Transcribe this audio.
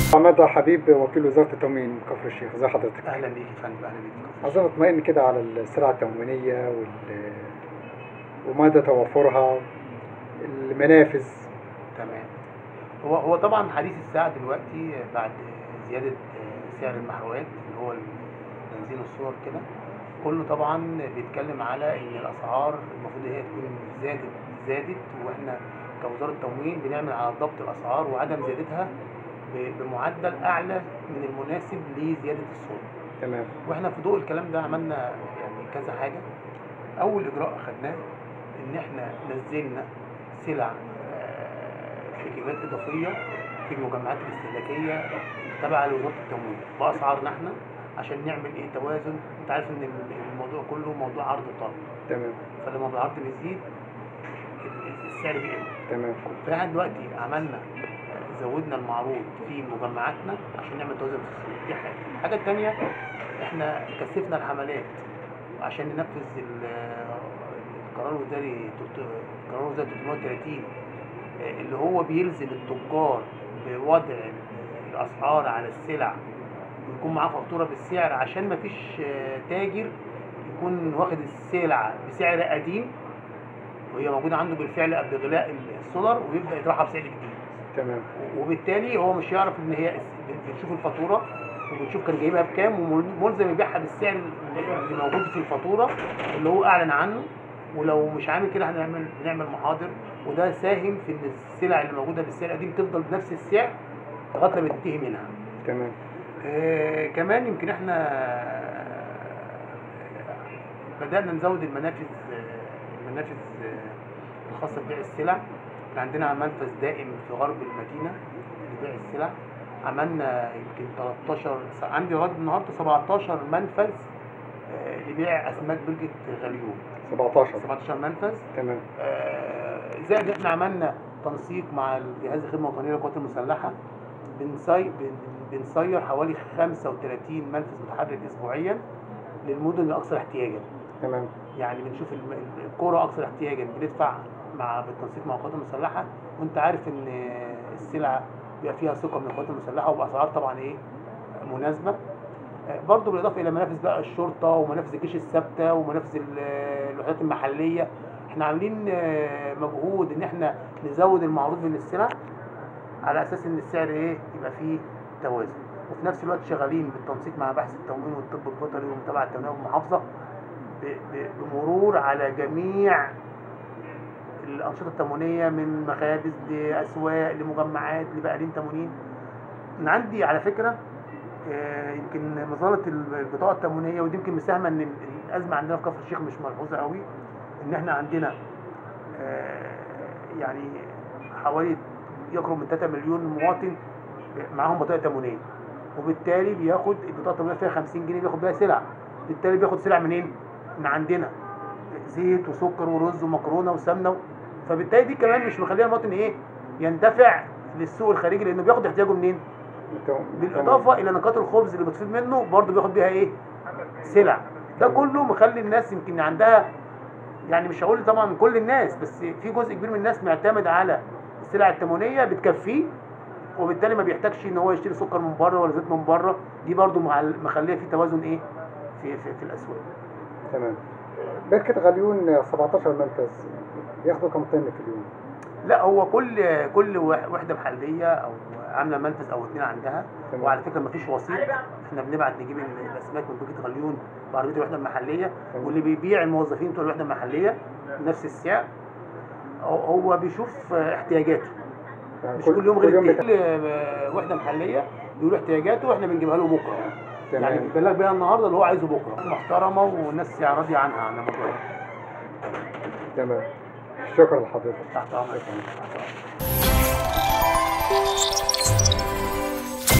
حماده حبيب وكيل وزاره التموين من كفر الشيخ ازي حضرتك اهلا بيك يا فندم اهلا بيك عايزين نطمئن كده على السلع التموينيه وال ومدى توفرها المنافذ تمام هو هو طبعا حديث الساعه دلوقتي بعد زياده سعر المحروقات اللي هو البنزين والسولار كده كله طبعا بيتكلم على ان الاسعار المفروض هي تكون زادت زادت واحنا كوزاره تموين بنعمل على ضبط الاسعار وعدم زيادتها ب- بمعدل اعلى من المناسب لزياده السولار تمام واحنا في ضوء الكلام ده عملنا يعني كذا حاجه اول اجراء اخدناه ان احنا نزلنا سلع آه، بكميات اضافيه في المجمعات الاستهلاكيه تابعه لوزاره التموين باسعارنا احنا عشان نعمل ايه توازن انت عارف ان الموضوع كله موضوع عرض وطلب تمام فلما العرض بيزيد ال- السعر بيقل تمام فاحنا دلوقتي عملنا زودنا المعروض في مجمعاتنا عشان نعمل توازن في السوق دي حاجه الحاجه الثانيه احنا كثفنا الحملات عشان ننفذ ال- القرار الوزاري تلت- القرار الوزاري 330 آه، اللي هو بيلزم التجار بوضع الاسعار على السلع ويكون معاه فاتوره بالسعر عشان ما فيش تاجر يكون واخد السلعه بسعر قديم وهي موجوده عنده بالفعل قبل غلاء السولار ويبدا يطرحها بسعر جديد تمام وبالتالي هو مش يعرف ان هي بنشوف الفاتوره وبنشوف كان جايبها بكام وملزم يبيعها بالسعر اللي موجود في الفاتوره اللي هو اعلن عنه ولو مش عامل كده هنعمل بنعمل محاضر وده ساهم في ان السلع اللي موجوده بالسعر القديم تفضل بنفس السعر لغايه لما تنتهي منها. تمام آه كمان يمكن احنا بدأنا نزود المنافذ آه، المنافذ آه، الخاصة ببيع السلع كان عندنا منفذ دائم في غرب المدينة لبيع السلع عملنا يمكن 13 س- عندي لغاية النهاردة 17 منفذ آه، لبيع أسماك بلجة غليون 17 17 منفذ تمام آه، زائد احنا عملنا تنسيق مع الجهاز الخدمه الوطنيه للقوات المسلحه بنصي بن- بنصير حوالي 35 منفذ متحرك اسبوعيا للمدن الاكثر احتياجا تمام يعني بنشوف الم- ال- القرى اكثر احتياجا بندفع مع بالتنسيق مع القوات المسلحه وانت عارف ان السلعه بيبقى فيها ثقه من القوات المسلحه وباسعار طبعا ايه مناسبه آه، برضه بالاضافه الى منافذ بقى الشرطه ومنافذ الجيش الثابته ومنافذ ال- الوحدات المحليه احنا عاملين آه، مجهود ان احنا نزود المعروض من السلع على اساس ان السعر ايه يبقى فيه توازن وفي نفس الوقت شغالين بالتنسيق مع بحث التموين والطب البيطري والمتابعه التموينيه والمحافظه ب- ب- بمرور على جميع الانشطه التموينيه من مخابز لاسواق لمجمعات لبقالين تموينين انا عندي على فكره آه، يمكن وزاره البطاقه التموينيه ودي يمكن مساهمه ان الازمه عندنا في كفر الشيخ مش ملحوظه قوي ان احنا عندنا آه، يعني حوالي يقرب من 3 مليون مواطن معاهم بطاقه تموينيه وبالتالي بياخد البطاقه التموينيه فيها 50 جنيه بياخد بيها سلع بالتالي بياخد سلع منين؟ من عندنا زيت وسكر ورز ومكرونه وسمنه فبالتالي دي كمان مش مخليه المواطن ايه؟ يندفع للسوق الخارجي لانه بياخد احتياجه منين؟ تمام. بالاضافه الى نقاط الخبز اللي بتفيض منه برضه بياخد بيها ايه؟ سلع ده كله مخلي الناس يمكن عندها يعني مش هقول طبعا كل الناس بس في جزء كبير من الناس معتمد على السلع التموينيه بتكفيه وبالتالي ما بيحتاجش ان هو يشتري سكر من بره ولا زيت من بره دي برضه مع- مخليه في توازن ايه في في, في الاسواق تمام بركة غليون 17 مركز بياخدوا كم طن في اليوم؟ لا هو كل كل واح- وحده محليه او عامله منفذ او اتنين عندها تمام. وعلى فكره ما فيش وسيط احنا بنبعت نجيب ال- الاسماك من بوكيه غليون بعربيه الوحده المحليه تمام. واللي بيبيع الموظفين بتوع الوحده المحليه بنفس السعر هو- هو بيشوف احتياجاته يعني مش كل يوم غير كل يوم التاني. كل وحده محليه بيقول احتياجاته واحنا بنجيبها له بكره تمام. يعني بيبلغ بيها النهارده اللي هو عايزه بكره محترمه والناس يعني راضيه عنها عن الموضوع ده. تمام شكرا لحضرتك تحت امرك شكراً. تحت امرك